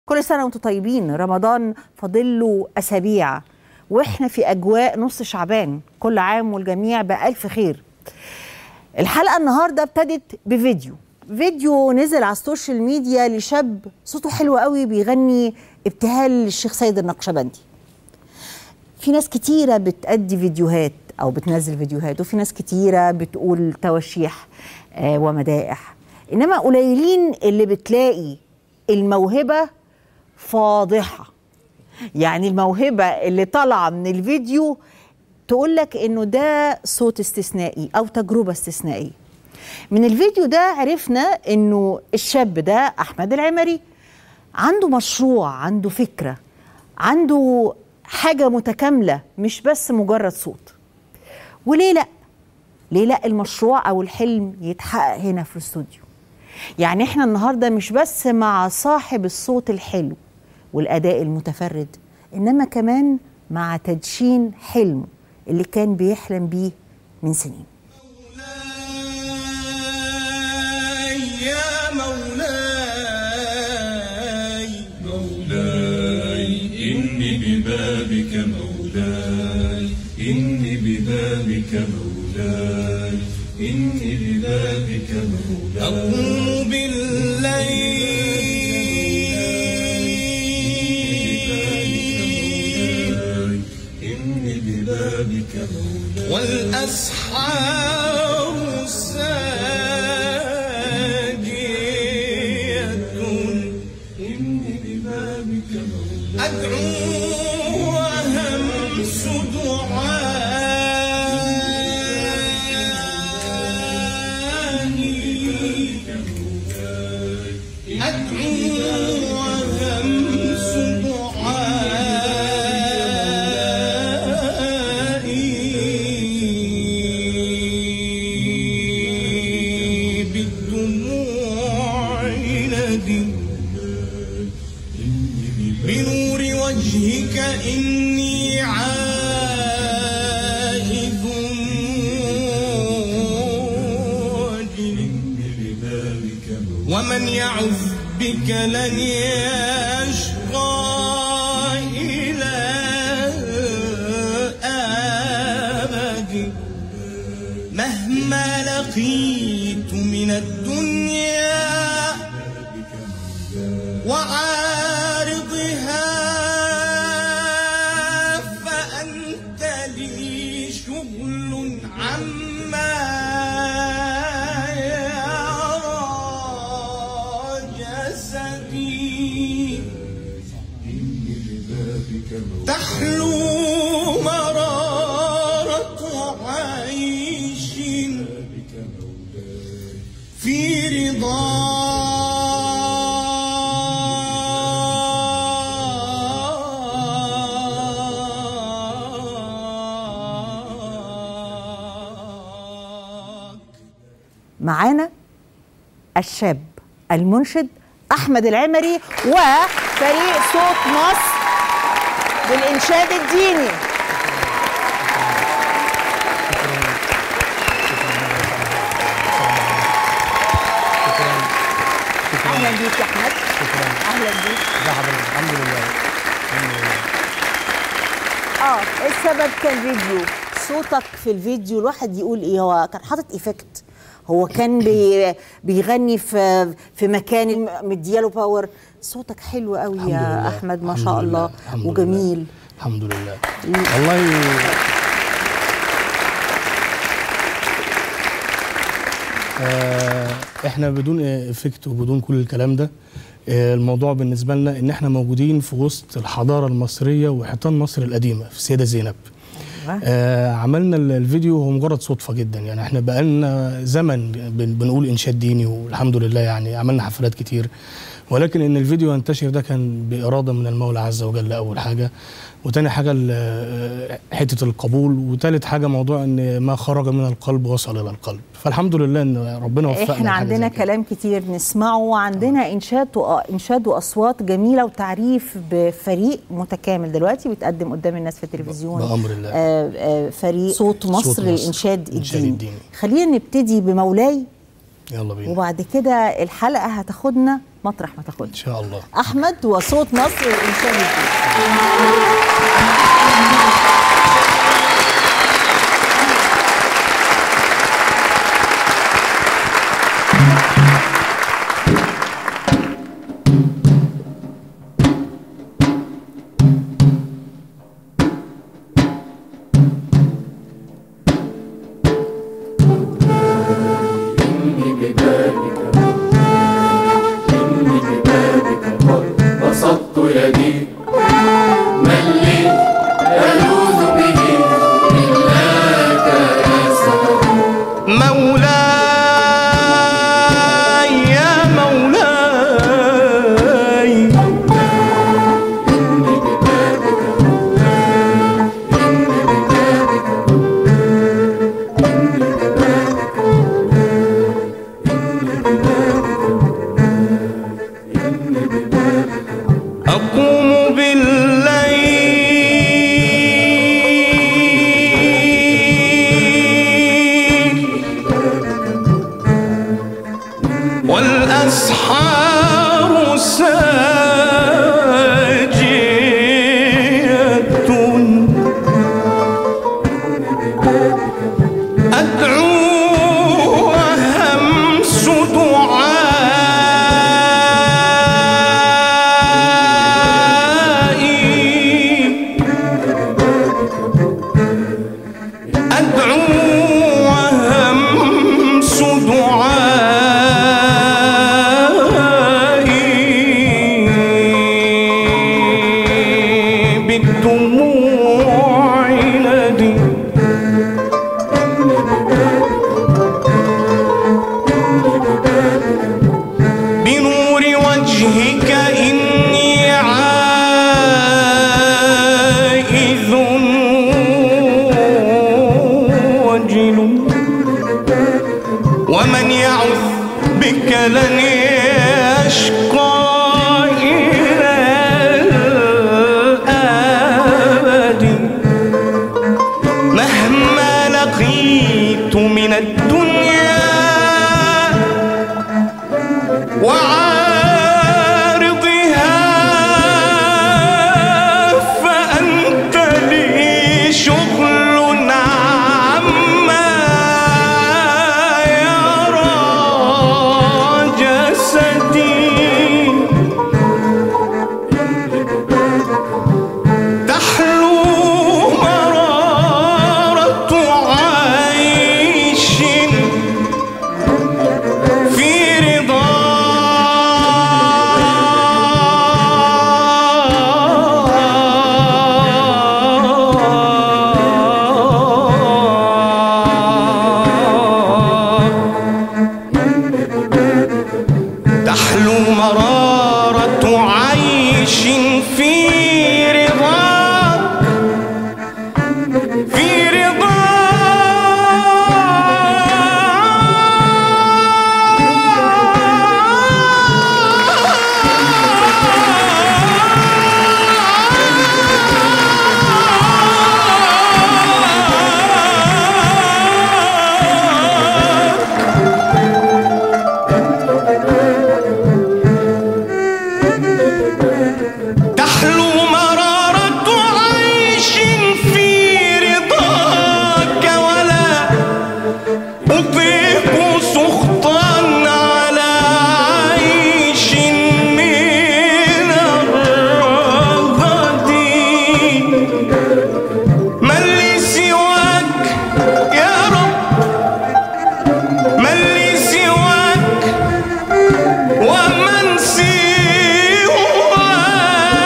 كل سنة وانتم طيبين رمضان فاضل له أسابيع واحنا في أجواء نص شعبان كل عام والجميع بألف خير الحلقة النهاردة ابتدت بفيديو فيديو نزل على السوشيال ميديا لشاب صوته حلو قوي بيغني ابتهال للشيخ سيد النقشبندي في ناس كتيرة بتأدي فيديوهات أو بتنزل فيديوهات وفي ناس كتيرة بتقول توشيح آه ومدائح إنما قليلين اللي بتلاقي الموهبة فاضحة يعني الموهبة اللي طالعة من الفيديو تقول لك إنه ده صوت استثنائي أو تجربة استثنائية من الفيديو ده عرفنا إنه الشاب ده أحمد العمري عنده مشروع عنده فكرة عنده حاجة متكاملة مش بس مجرد صوت وليه لأ ليه لأ المشروع أو الحلم يتحقق هنا في الاستوديو يعني احنا النهارده مش بس مع صاحب الصوت الحلو والاداء المتفرد انما كمان مع تدشين حلمه اللي كان بيحلم بيه من سنين يا مولاي مولاي إني ببابك مولاي إني ببابك مولاي إني ببابك مولاي أقوم بالليل إني ببابك مولاي والأسحار ساجية إني ببابك مولاي أدعو وهمس دعائي أدعو وهمس دعائي بالدموع ندم بنور وجهك إني عائد واجل ومن يعز بك لن يشقى إلى أبد مهما لقيت من الدنيا وعارضها فأنت لي شغل عما يرى جسدي تحلو مرارة عيش في رضاك معانا الشاب المنشد احمد العمري وفريق صوت مصر بالانشاد الديني اهلا بيك يا احمد اهلا بيك ازي حضرتك الحمد لله الحمد لله اه السبب كان فيديو صوتك في الفيديو الواحد يقول ايه هو كان حاطط ايفكت هو كان بي بيغني في في مكان مدياله باور صوتك حلو قوي الحمد يا لله. احمد ما الحمد شاء لله. الله الحمد وجميل لله. الحمد لله والله آه احنا بدون افكت وبدون كل الكلام ده آه الموضوع بالنسبه لنا ان احنا موجودين في وسط الحضاره المصريه وحيطان مصر القديمه في السيده زينب آه عملنا ال- الفيديو هو مجرد صدفه جدا يعني احنا بقالنا زمن بن- بنقول انشاد ديني والحمد لله يعني عملنا حفلات كتير ولكن ان الفيديو ينتشر ده كان باراده من المولى عز وجل اول حاجه وتاني حاجه ال- حته القبول وتالت حاجه موضوع ان ما خرج من القلب وصل الى القلب فالحمد لله ان ربنا وفقنا احنا لحاجة عندنا زي كده. كلام كتير نسمعه وعندنا انشاد وأ- انشاد واصوات جميله وتعريف بفريق متكامل دلوقتي بيتقدم قدام الناس في التلفزيون بأمر الله. آه آه فريق صوت مصر, صوت مصر. للانشاد إنشاد الديني. الديني. خلينا نبتدي بمولاي يلا بينا وبعد كده الحلقه هتاخدنا مطرح ما ان تاخدنا شاء الله احمد وصوت مصر والانسان الجديد بسطت يدي من لي ألوذ به إلاك يا سلام مولاي يا مولاي أقوم بالليل والأسحار ساجية أدعو وهمس دعائي أدعو وهمس دعائي بالدموع ندي بنور وجهك إني عائذ وجل ومن يعث بك لن يشقى إلى الأبد مهما لقيت من الدنيا وعارضها فأنت لي شغل عما يرى جسدي تحلو مرارة عيش في رضا تحلو مرارة عيش في رضا في رضا تحلو مرارة عيش في رضاك ولا أطيق سخطا على عيش من الرغد من لي سواك يا رب من لي سواك ومن سواك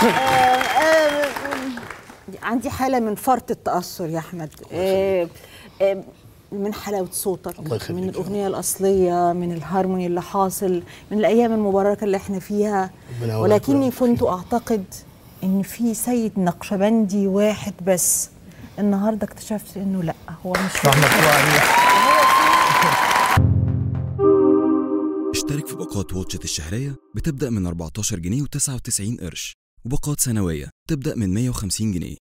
آه، عندي حاله من فرط التاثر يا احمد آه، آه، من حلاوه صوتك الله يخليك من يا الاغنيه الاصليه من الهارموني اللي حاصل من الايام المباركه اللي احنا فيها ربنا يقويك ولكني ويبارك كنت فيك. اعتقد ان في سيد نقشبندي واحد بس النهارده اكتشفت انه لا هو مش رحمه الله عليك اشترك في باقات واتشت الشهرية بتبدأ من 14 جنيه و99 قرش وباقات سنوية تبدأ من 150 جنيه